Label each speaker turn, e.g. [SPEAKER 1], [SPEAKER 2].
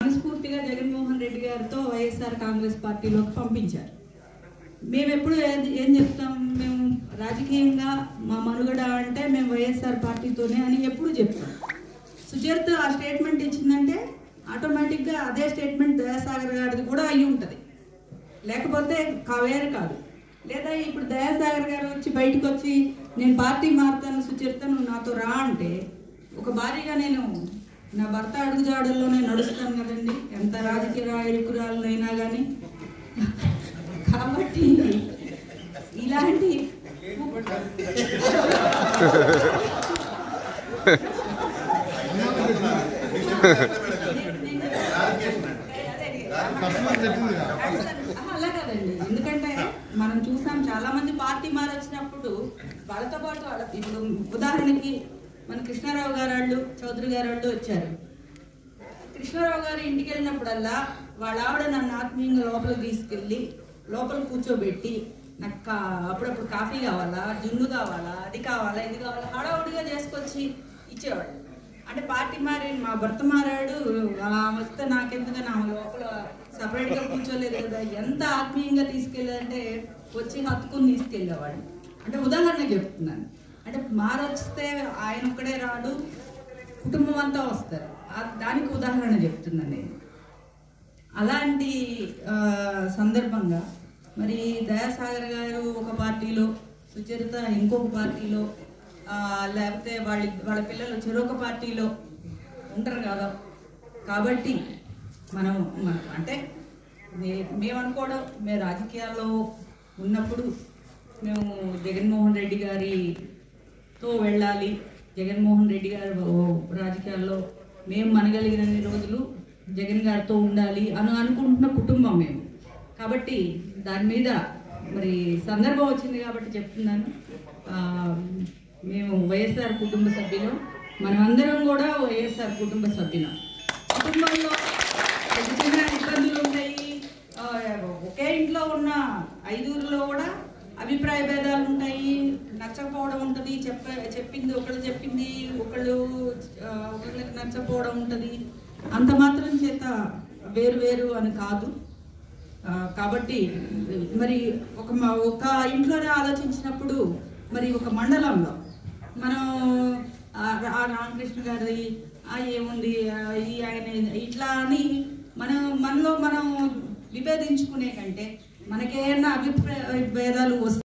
[SPEAKER 1] మనస్ఫూర్తిగా జగన్మోహన్ రెడ్డి గారితో వైఎస్ఆర్ కాంగ్రెస్ పార్టీలోకి పంపించారు మేము ఎప్పుడు ఏది- ఏం చెప్తాం మేము రాజకీయంగా మా మనుగడ అంటే మేము వైఎస్ఆర్ పార్టీతోనే అని ఎప్పుడు చెప్తాం సుచరిత ఆ స్టేట్మెంట్ ఇచ్చిందంటే ఆటోమేటిక్గా అదే స్టేట్మెంట్ దయాసాగర్ గారిది కూడా అయి ఉంటుంది లేకపోతే కావేరే కాదు లేదా ఇప్పుడు దయాసాగర్ గారు వచ్చి బయటకు వచ్చి నేను పార్టీ మారుతాను సుచరిత నువ్వు నాతో రా అంటే ఒక భారీగా నేను నా భర్త అడుగుజాడల్లోనే నడుస్తాను కదండి ఎంత రాజకీయ రాయకురాలైనా కానీ కాబట్టి ఇలాంటి అలా కదండి ఎందుకంటే మనం చూసాం చాలా మంది పార్టీ మారొచ్చినప్పుడు వాళ్ళతో పాటు వాళ్ళ ఇప్పుడు ఉదాహరణకి మన కృష్ణారావు గారు వాళ్ళు చౌదరి గారు వాళ్ళు వచ్చారు కృష్ణారావు గారు ఇంటికి వెళ్ళినప్పుడల్లా వాళ్ళ ఆవిడ నన్ను ఆత్మీయంగా లోపలికి తీసుకెళ్ళి లోపల కూర్చోబెట్టి నాకు కా అప్పుడప్పుడు కాఫీ కావాలా జున్ను కావాలా అది కావాలా ఇది కావాలా హడావుడిగా చేసుకొచ్చి ఇచ్చేవాడు అంటే పార్టీ మారి మా భర్త మారాడు ఆమె వస్తే నాకెందుకని ఆమె లోపల సపరేట్గా కూర్చోలేదు కదా ఎంత ఆత్మీయంగా తీసుకెళ్ళాలంటే వచ్చి హత్తుకుని తీసుకెళ్ళేవాడు అంటే ఉదాహరణ చెప్తున్నాను అంటే మారొస్తే ఆయన ఒక్కడే రాడు కుటుంబం అంతా వస్తారు ఆ- దానికి ఉదాహరణ చెప్తున్నాను నేను అలాంటి ఆ, సందర్భంగా మరి దయాసాగర్ గారు ఒక పార్టీలో సుచరిత ఇంకొక పార్టీలో ఆ, లేకపోతే వాళ్ళ వాళ్ళ పిల్లలు చెరొక పార్టీలో ఉంటారు కదా కాబట్టి మనం మనం అంటే మే- మేము అనుకోవడం మేము రాజకీయాల్లో ఉన్నప్పుడు మేము జగన్మోహన్ రెడ్డి గారితో వెళ్ళాలి జగన్మోహన్ రెడ్డి గారు రాజకీయాల్లో మేము మనగలిగినన్ని రోజులు జగన్ గారితో ఉండాలి అని అనుకుంటున్న కుటుంబం మేము కాబట్టి దాని మీద మరి సందర్భం వచ్చింది కాబట్టి చెప్తున్నాను ఆ, మేము వైఎస్ఆర్ కుటుంబ సభ్యులు మనమందరం కూడా వైఎస్ఆర్ కుటుంబ సభ్యులం కుటుంబంలో చిన్న చిన్న ఇబ్బందులు ఉంటాయి ఆ, ఒకే ఇంట్లో ఉన్న ఐదుగురిలో కూడా అభిప్రాయ భేదాలు ఉంటాయి నచ్చకపోవడం ఉంటుంది చెప్ప చెప్పింది ఒకళ్ళు చెప్పింది ఒకళ్ళు ఆ, ఒకళ్ళకి నచ్చకపోవడం ఉంటుంది అంత మాత్రం చేత వేరు వేరు అని కాదు ఆ, కాబట్టి మరి ఒక మ- ఒక ఇంట్లోనే ఆలోచించినప్పుడు మరి ఒక మండలంలో మనం ఆ రా- ఆ రామకృష్ణ గారి ఆ ఏముంది ఆ ఈ ఆయన ఇట్లా అని మనం మనలో మనం విభేదించుకునే కంటే మనకేమైనా అభిప్రాయ భేదాలు వస్తే